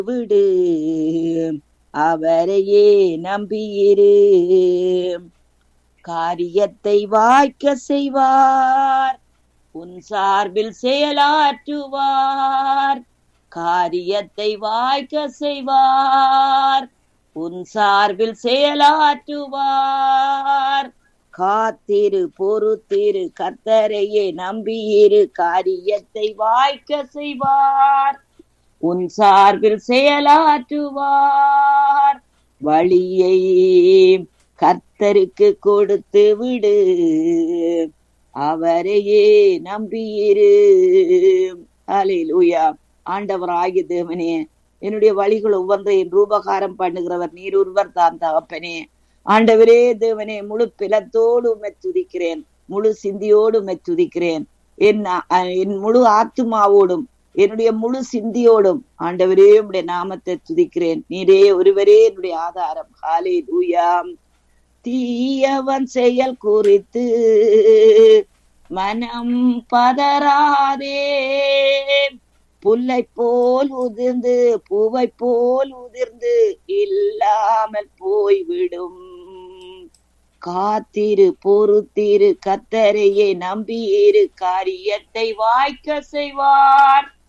விடு அவரையே நம்பியிரு காரியத்தை வாய்க்க செய்வார் உன் சார்பில் செயலாற்றுவார் காரியத்தை வாய்க்க செய்வார் உன் சார்பில் செயலாற்றுவார் காத்திரு பொறுத்திரு கர்த்தரையே நம்பியிரு காரியத்தை வாய்க்க செய்வார் உன் சார்பில் செயலாற்றுவார் வழியை கர்த்தருக்கு கொடுத்து விடு அவரையே நம்பியிரு அலையிலூயா ஆண்டவர் ஆகிய தேவனே என்னுடைய வழிகள் ஒவ்வொன்றையும் ரூபகாரம் பண்ணுகிறவர் நீர் ஒருவர் தான் தகப்பனே ஆண்டவரே தேவனே முழு பிலத்தோடு உம்மை துதிக்கிறேன் முழு சிந்தியோடு உம்மை துதிக்கிறேன் என் என் முழு ஆத்துமாவோடும் என்னுடைய முழு சிந்தியோடும் ஆண்டவரே உடைய நாமத்தை துதிக்கிறேன் நீரே ஒருவரே என்னுடைய ஆதாரம் ஹாலே தூயாம் தீயவன் செயல் குறித்து மனம் பதறாதே புல்லை போல் உதிர்ந்து பூவை போல் உதிர்ந்து இல்லாமல் போய்விடும் காத்திரு பொறுத்திரு கத்தரையே நம்பியிரு காரியத்தை வாய்க்க செய்வார்